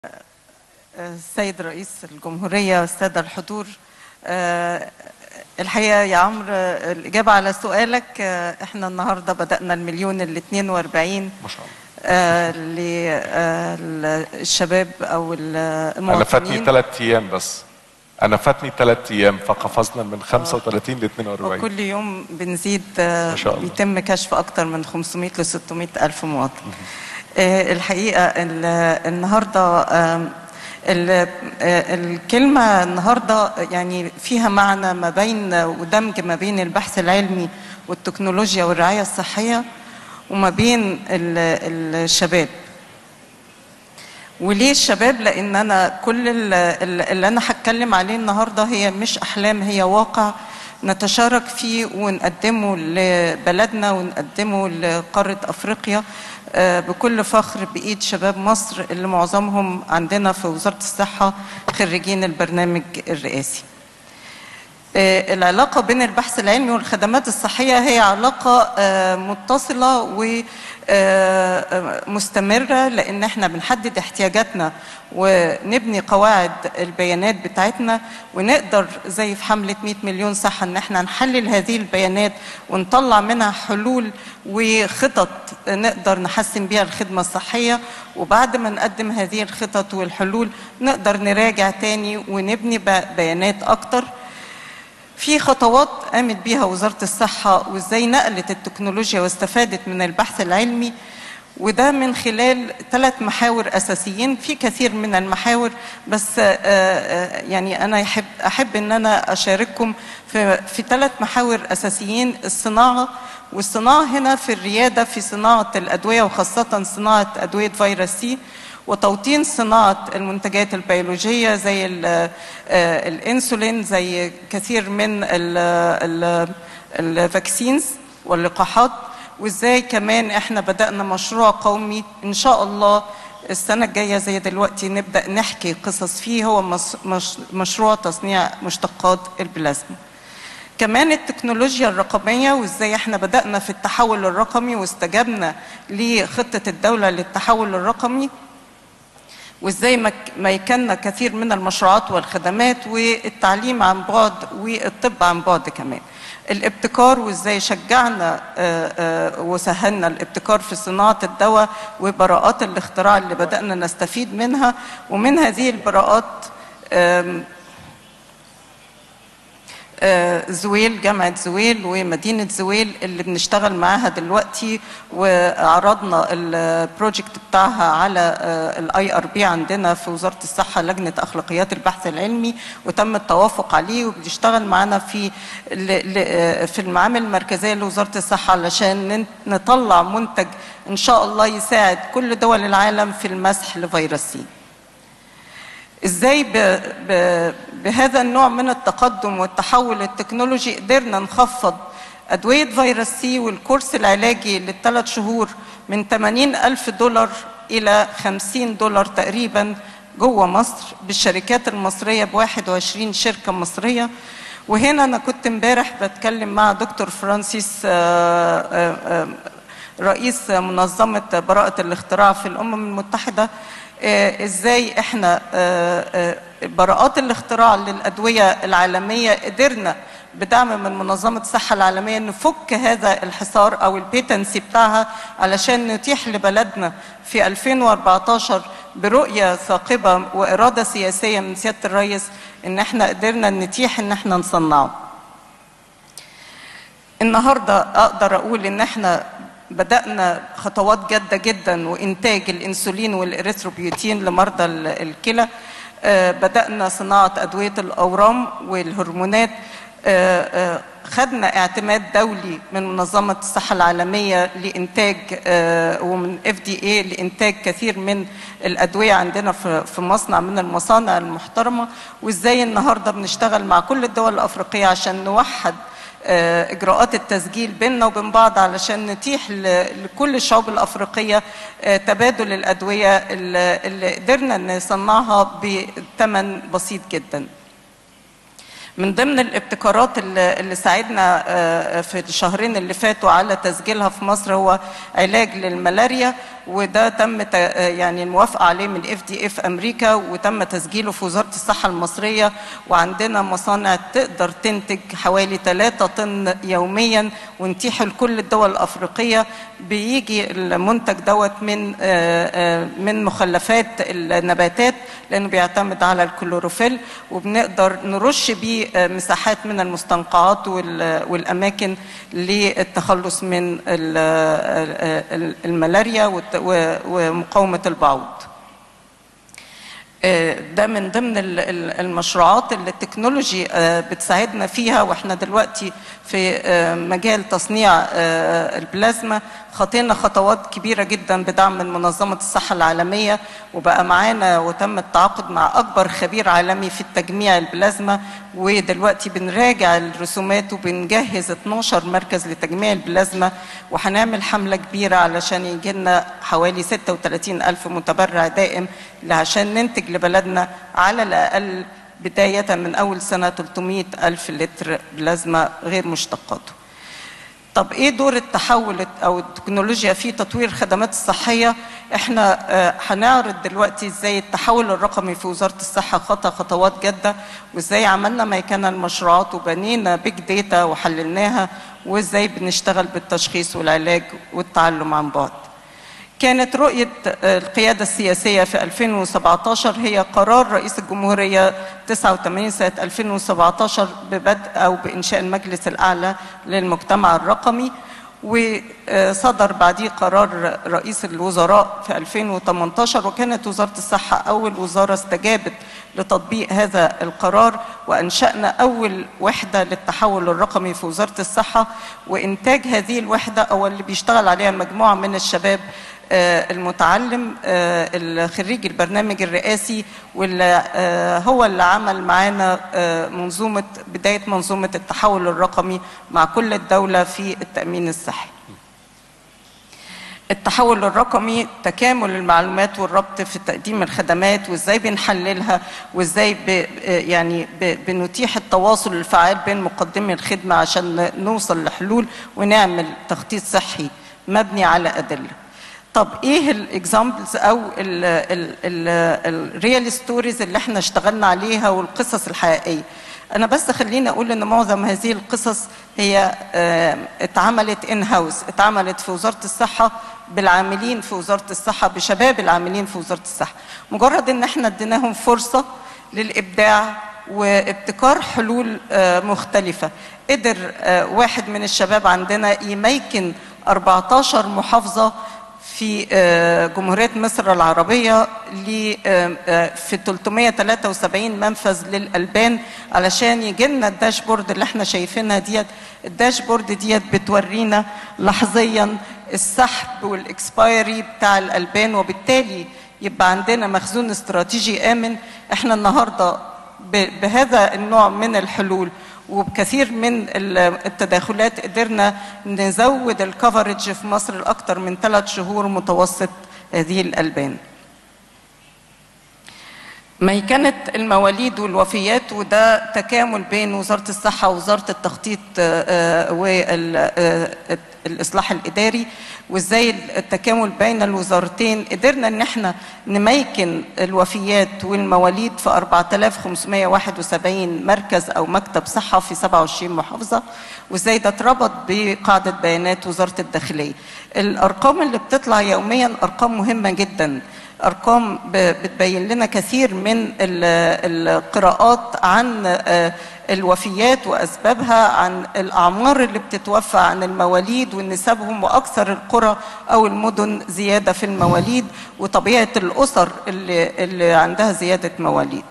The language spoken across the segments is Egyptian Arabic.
السيد رئيس الجمهورية والسادة الحضور آه، الحقيقة يا عمرو آه، الإجابة على سؤالك آه، إحنا النهاردة بدأنا المليون ال 42 ما شاء الله آه، للشباب أو انا فاتني المواطنين ثلاث ايام بس انا فاتني ثلاث ايام فقفزنا من 35 ل 42 وكل يوم بنزيد آه، ما شاء الله. بيتم كشف أكتر من 500 ل 600 ألف مواطن آه، الحقيقة ال- النهاردة آم، ال- آه، الكلمة النهاردة يعني فيها معنى ما بين ودمج ما بين البحث العلمي والتكنولوجيا والرعاية الصحية وما بين ال- الشباب وليه الشباب لان انا كل ال- ال- اللي انا هتكلم عليه النهارده هي مش احلام هي واقع نتشارك فيه ونقدمه لبلدنا ونقدمه لقاره افريقيا آه، بكل فخر بايد شباب مصر اللي معظمهم عندنا في وزاره الصحه خريجين البرنامج الرئاسي آه، العلاقة بين البحث العلمي والخدمات الصحية هي علاقة آه، متصلة ومستمرة لأن احنا بنحدد احتياجاتنا ونبني قواعد البيانات بتاعتنا ونقدر زي في حملة 100 مليون صحة ان احنا نحلل هذه البيانات ونطلع منها حلول وخطط نقدر نحسن بيها الخدمة الصحية وبعد ما نقدم هذه الخطط والحلول نقدر نراجع تاني ونبني ب- بيانات أكتر في خطوات قامت بيها وزارة الصحة وازاي نقلت التكنولوجيا واستفادت من البحث العلمي وده من خلال ثلاث محاور أساسيين في كثير من المحاور بس آه، آه، يعني أنا أحب أحب إن أنا أشارككم في في ثلاث محاور أساسيين الصناعة والصناعة هنا في الريادة في صناعة الأدوية وخاصة صناعة أدوية فيروس سي وتوطين صناعة المنتجات البيولوجية زي ال- آه، الانسولين زي كثير من ال- ال- الفاكسينز واللقاحات وازاي كمان احنا بدأنا مشروع قومي ان شاء الله السنة الجاية زي دلوقتي نبدأ نحكي قصص فيه هو مس- مش- مشروع تصنيع مشتقات البلازما كمان التكنولوجيا الرقمية وازاي احنا بدأنا في التحول الرقمي واستجبنا لخطة الدولة للتحول الرقمي وازاي مك- ميكنا كثير من المشروعات والخدمات والتعليم عن بعد والطب عن بعد كمان الابتكار وازاي شجعنا آه، آه، وسهلنا الابتكار في صناعة الدواء وبراءات الاختراع اللي بدأنا نستفيد منها ومن هذه البراءات آم، آه، زويل جامعة زويل ومدينة زويل اللي بنشتغل معاها دلوقتي وعرضنا البروجكت بتاعها على الاي ار بي عندنا في وزارة الصحة لجنة اخلاقيات البحث العلمي وتم التوافق عليه وبنشتغل معانا في ل- ل- آه، في المعامل المركزية لوزارة الصحة علشان نن- نطلع منتج ان شاء الله يساعد كل دول العالم في المسح لفيروس سي. ازاي ب... ب... بهذا النوع من التقدم والتحول التكنولوجي قدرنا نخفض أدوية فيروس سي والكورس العلاجي للثلاث شهور من 80 ألف دولار إلى 50 دولار تقريبا جوه مصر بالشركات المصرية ب 21 شركة مصرية وهنا أنا كنت امبارح بتكلم مع دكتور فرانسيس آه، آه، آه، رئيس منظمة براءة الاختراع في الأمم المتحدة آه، ازاي احنا آه، آه، براءات الاختراع للأدوية العالمية قدرنا بدعم من منظمة الصحة العالمية نفك هذا الحصار أو البيتنسي بتاعها علشان نتيح لبلدنا في 2014 برؤية ثاقبة وإرادة سياسية من سيادة الرئيس إن احنا قدرنا نتيح إن احنا نصنعه النهارده اقدر اقول ان احنا بدانا خطوات جاده جدا وانتاج الانسولين والاريثروبيوتين لمرضى ال- الكلى آه، بدانا صناعه ادويه الاورام والهرمونات آه، آه، خدنا اعتماد دولي من منظمه الصحه العالميه لانتاج آه، ومن اف دي اي لانتاج كثير من الادويه عندنا في في مصنع من المصانع المحترمه وازاي النهارده بنشتغل مع كل الدول الافريقيه عشان نوحد آه، اجراءات التسجيل بيننا وبين بعض علشان نتيح ل- لكل الشعوب الافريقيه آه، تبادل الادويه اللي اللي قدرنا نصنعها بثمن بسيط جدا. من ضمن الابتكارات اللي اللي ساعدنا آه، في الشهرين اللي فاتوا على تسجيلها في مصر هو علاج للملاريا وده تم ت- يعني الموافقه عليه من اف دي اف امريكا وتم تسجيله في وزاره الصحه المصريه وعندنا مصانع تقدر تنتج حوالي 3 طن يوميا ونتيح لكل الدول الافريقيه بيجي المنتج دوت من آه، آه، من مخلفات النباتات لانه بيعتمد على الكلوروفيل وبنقدر نرش بيه آه، مساحات من المستنقعات وال- والاماكن للتخلص من ال- ال- ال- الملاريا والت- و- ومقاومه البعوض آه، ده من ضمن ال- ال- المشروعات اللي التكنولوجي آه، بتساعدنا فيها واحنا دلوقتي في آه، مجال تصنيع آه، البلازما خطينا خطوات كبيرة جدا بدعم من منظمة الصحة العالمية وبقى معانا وتم التعاقد مع أكبر خبير عالمي في التجميع البلازما ودلوقتي بنراجع الرسومات وبنجهز 12 مركز لتجميع البلازما وهنعمل حملة كبيرة علشان يجي لنا حوالي 36 ألف متبرع دائم عشان ننتج لبلدنا على الأقل بداية من أول سنة 300 ألف لتر بلازما غير مشتقاته طب ايه دور التحول او التكنولوجيا في تطوير الخدمات الصحيه احنا آه، هنعرض دلوقتي ازاي التحول الرقمي في وزاره الصحه خطى خطوات جاده وازاي عملنا ميكنه المشروعات وبنينا بيج داتا وحللناها وازاي بنشتغل بالتشخيص والعلاج والتعلم عن بعد كانت رؤية القيادة السياسية في 2017 هي قرار رئيس الجمهورية 89 سنة 2017 ببدء أو بإنشاء المجلس الأعلى للمجتمع الرقمي وصدر بعديه قرار رئيس الوزراء في 2018 وكانت وزارة الصحة أول وزارة استجابت لتطبيق هذا القرار وأنشأنا أول وحدة للتحول الرقمي في وزارة الصحة وإنتاج هذه الوحدة أو اللي بيشتغل عليها مجموعة من الشباب آه، المتعلم آه، الخريج البرنامج الرئاسي واللي آه، هو اللي عمل معانا آه، منظومة بداية منظومة التحول الرقمي مع كل الدولة في التأمين الصحي التحول الرقمي تكامل المعلومات والربط في تقديم الخدمات وازاي بنحللها وازاي ب يعني ب بنتيح التواصل الفعال بين مقدمي الخدمه عشان نوصل لحلول ونعمل تخطيط صحي مبني على ادله. طب ايه الاكزامبلز او الريال ستوريز اللي احنا اشتغلنا عليها والقصص الحقيقيه؟ انا بس خليني اقول ان معظم هذه القصص هي آه، اتعملت ان هاوس اتعملت في وزاره الصحه بالعاملين في وزاره الصحه بشباب العاملين في وزاره الصحه مجرد ان احنا اديناهم فرصه للابداع وابتكار حلول آه، مختلفه قدر آه، واحد من الشباب عندنا يميكن 14 محافظه في آه، جمهورية مصر العربية ل- آه، آه، في 373 منفذ للألبان علشان يجي لنا الداشبورد اللي احنا شايفينها ديت الداشبورد ديت بتورينا لحظيا السحب والاكسبايري بتاع الألبان وبالتالي يبقى عندنا مخزون استراتيجي آمن احنا النهارده ب- بهذا النوع من الحلول وبكثير من ال- التداخلات قدرنا نزود الكفرج في مصر لأكثر من ثلاث شهور متوسط هذه الألبان ميكنة المواليد والوفيات وده تكامل بين وزارة الصحة ووزارة التخطيط والإصلاح الإداري وإزاي التكامل بين الوزارتين قدرنا إن احنا نميكن الوفيات والمواليد في 4571 مركز أو مكتب صحة في 27 محافظة وإزاي ده اتربط بقاعدة بيانات وزارة الداخلية الأرقام اللي بتطلع يوميا أرقام مهمة جداً ارقام ب- بتبين لنا كثير من ال- القراءات عن آه، الوفيات واسبابها عن الاعمار اللي بتتوفى عن المواليد ونسبهم واكثر القرى او المدن زياده في المواليد وطبيعه الاسر اللي اللي عندها زياده مواليد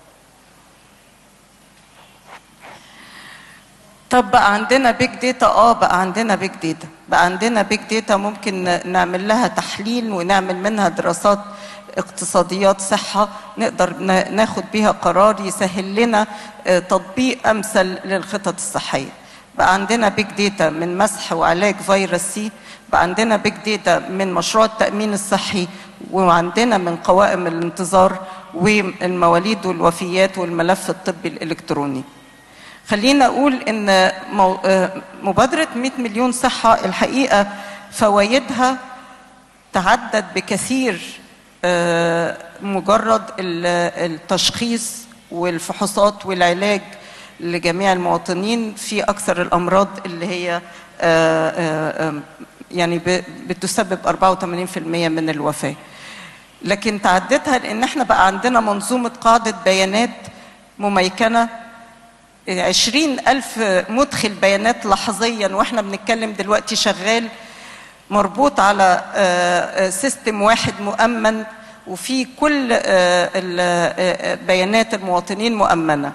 طب بقى عندنا بيج داتا اه بقى عندنا بيج داتا بقى عندنا بيج داتا ممكن ن- نعمل لها تحليل ونعمل منها دراسات اقتصاديات صحة نقدر نا- ناخد بيها قرار يسهل لنا آه، تطبيق أمثل للخطط الصحية بقى عندنا بيج داتا من مسح وعلاج فيروس سي بقى عندنا بيج داتا من مشروع التأمين الصحي وعندنا من قوائم الانتظار والمواليد والوفيات والملف الطبي الإلكتروني خلينا اقول ان مو- آه، مبادره 100 مليون صحه الحقيقه فوائدها تعدد بكثير آه، مجرد ال- التشخيص والفحوصات والعلاج لجميع المواطنين في اكثر الامراض اللي هي آه، آه، آه، يعني ب- بتسبب 84% من الوفاه. لكن تعددها لان احنا بقى عندنا منظومه قاعده بيانات مميكنه عشرين ألف مدخل بيانات لحظيا وإحنا بنتكلم دلوقتي شغال مربوط على آه، آه، سيستم واحد مؤمن وفي كل آه، ال- آه، آه، بيانات المواطنين مؤمنة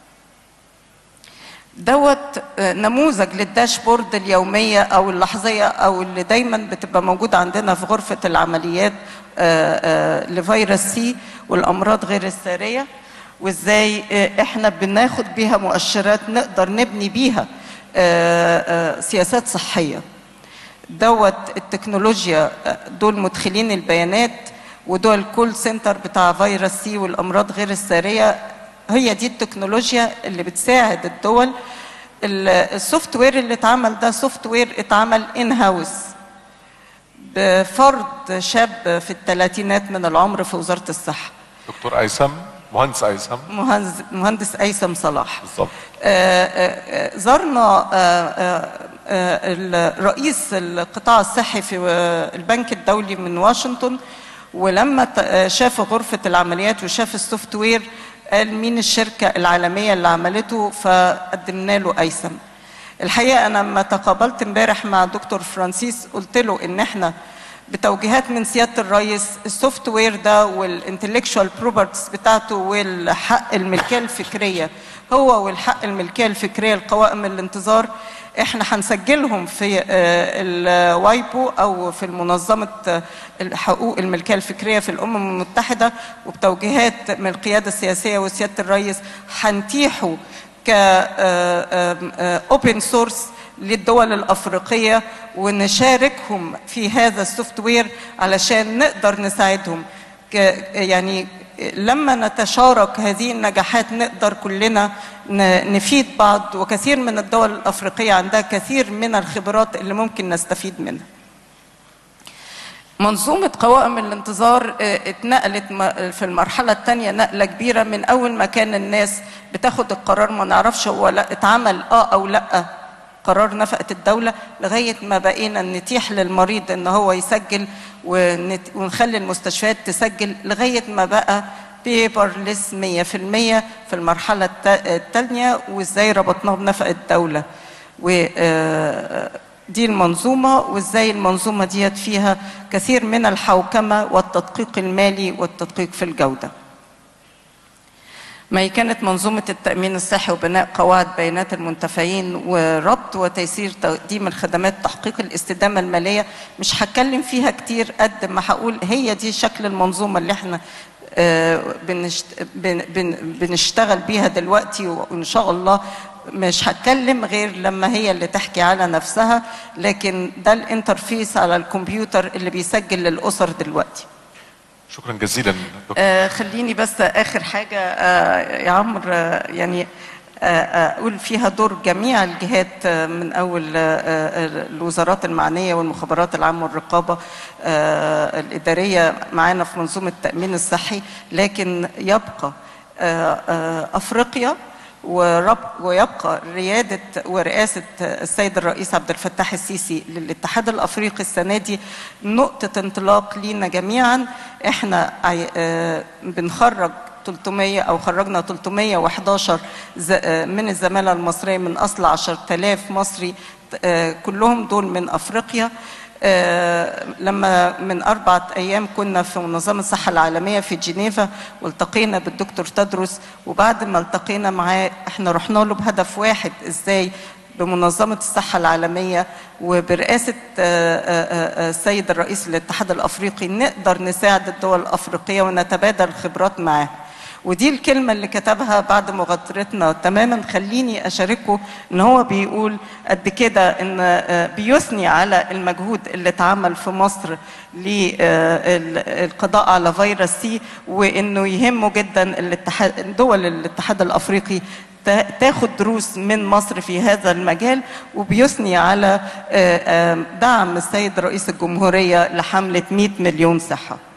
دوت آه، نموذج للداشبورد اليومية أو اللحظية أو اللي دايما بتبقى موجودة عندنا في غرفة العمليات آه، آه، لفيروس سي والأمراض غير السارية وإزاي آه، إحنا بناخد بيها مؤشرات نقدر نبني بيها آه، آه، سياسات صحية دوت التكنولوجيا آه، دول مدخلين البيانات ودول الكول سنتر بتاع فيروس سي والامراض غير الساريه هي دي التكنولوجيا اللي بتساعد الدول ال- السوفت وير اللي اتعمل ده سوفت وير اتعمل ان هاوس بفرد شاب في الثلاثينات من العمر في وزاره الصحه دكتور ايسم مهندس ايسم مهندس مهندس ايسم صلاح بالظبط آه، آه، آه، زرنا آه، آه، آه، الرئيس القطاع الصحي في آه، البنك الدولي من واشنطن ولما ت- آه، شاف غرفة العمليات وشاف السوفت وير قال مين الشركة العالمية اللي عملته فقدمنا له أيسم الحقيقة أنا لما تقابلت امبارح مع دكتور فرانسيس قلت له إن إحنا بتوجيهات من سياده الرئيس السوفت وير ده والانتلكشوال بروبرتيز بتاعته والحق الملكيه الفكريه هو والحق الملكيه الفكريه لقوائم الانتظار احنا هنسجلهم في آه، الوايبو او في منظمه آه، الحقوق الملكيه الفكريه في الامم المتحده وبتوجيهات من القياده السياسيه وسياده الرئيس هنتيحوا ك اوبن سورس للدول الافريقيه ونشاركهم في هذا السوفت وير علشان نقدر نساعدهم ك- يعني لما نتشارك هذه النجاحات نقدر كلنا ن- نفيد بعض وكثير من الدول الافريقيه عندها كثير من الخبرات اللي ممكن نستفيد منها منظومة قوائم الانتظار آه، اتنقلت م- في المرحلة الثانية نقلة كبيرة من أول ما كان الناس بتاخد القرار ما نعرفش هو لا اتعمل اه أو لا قرار نفقة الدولة لغاية ما بقينا نتيح للمريض ان هو يسجل ونت- ونخلي المستشفيات تسجل لغاية ما بقى بيبرلس 100% في المرحلة الت- الثانية وازاي ربطناه بنفقة الدولة و آه، دي المنظومة وازاي المنظومة ديت فيها كثير من الحوكمة والتدقيق المالي والتدقيق في الجودة ما هي كانت منظومة التأمين الصحي وبناء قواعد بيانات المنتفعين وربط وتيسير تقديم الخدمات تحقيق الاستدامة المالية مش هتكلم فيها كتير قد ما هقول هي دي شكل المنظومة اللي احنا آه، بنشت- بن- بن- بنشتغل بيها دلوقتي وإن شاء الله مش هتكلم غير لما هي اللي تحكي على نفسها لكن ده الانترفيس على الكمبيوتر اللي بيسجل للأسر دلوقتي شكرا جزيلا دكتور آه خليني بس اخر حاجه آه يا عمرو آه يعني آه آه اقول فيها دور جميع الجهات آه من اول آه آه الوزارات المعنيه والمخابرات العامه والرقابه آه الاداريه معانا في منظومه التامين الصحي لكن يبقى آه آه افريقيا ورب ويبقى ريادة ورئاسة السيد الرئيس عبد الفتاح السيسي للاتحاد الأفريقي السنة دي نقطة انطلاق لينا جميعا احنا عي- آه، بنخرج 300 أو خرجنا 311 ز- آه، من الزمالة المصرية من أصل 10000 مصري آه، كلهم دول من أفريقيا آه، لما من أربعة أيام كنا في منظمة الصحة العالمية في جنيفا والتقينا بالدكتور تدرس وبعد ما التقينا معاه احنا رحنا له بهدف واحد ازاي بمنظمة الصحة العالمية وبرئاسة آه، آه، آه، السيد الرئيس الاتحاد الأفريقي نقدر نساعد الدول الأفريقية ونتبادل الخبرات معاه ودي الكلمة اللي كتبها بعد مغادرتنا تماما خليني أشاركه إن هو بيقول قد كده إن آه، بيثني على المجهود اللي اتعمل في مصر للقضاء على فيروس سي وإنه يهمه جدا الاتحاد دول الاتحاد الأفريقي تا- تاخد دروس من مصر في هذا المجال وبيثني على آه، آه، دعم السيد رئيس الجمهورية لحملة 100 مليون صحة